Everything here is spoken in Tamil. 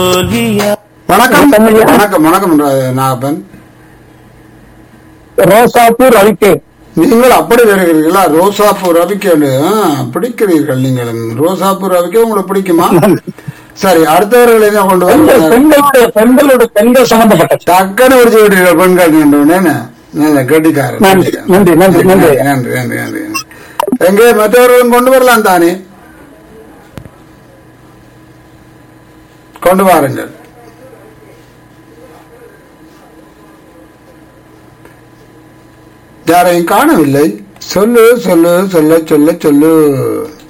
வணக்கம் வணக்கம் ஐயா. வணக்கம் வணக்கம் ர- நாகப்பன் ரோசாப்பூ ரவிக்கே நீங்கள் அப்படி வருகிறீர்களா ரோசாப்பூ ரவிக்கேண்டு ஆ, பிடிக்கிறீர்கள் நீங்கள் ரோசாப்பூ ரவிக்கே உங்களுக்கு பிடிக்குமா சரி அடுத்தவர்கள் என்ன கொண்டு பெண்கள் வந்து பெண்களோட பெண்களோட பெண்கள் சம்பந்தப்பட்ட டக்குன்னு பிடிச்சு விட்டீர்கள் பெண்கள் நின்றவுடனே நல்ல கெட்டிக்காரன் நன்றி, நன்றி, நன்றி, நன்றி. நன்றி நன்றி நன்றி எங்கே மற்றவர்களும் கொண்டு வரலாம் தானே கொண்டு வாருங்கள் யாரையும் காணவில்லை சொல்லு சொல்லு சொல்ல சொல்ல சொல்லு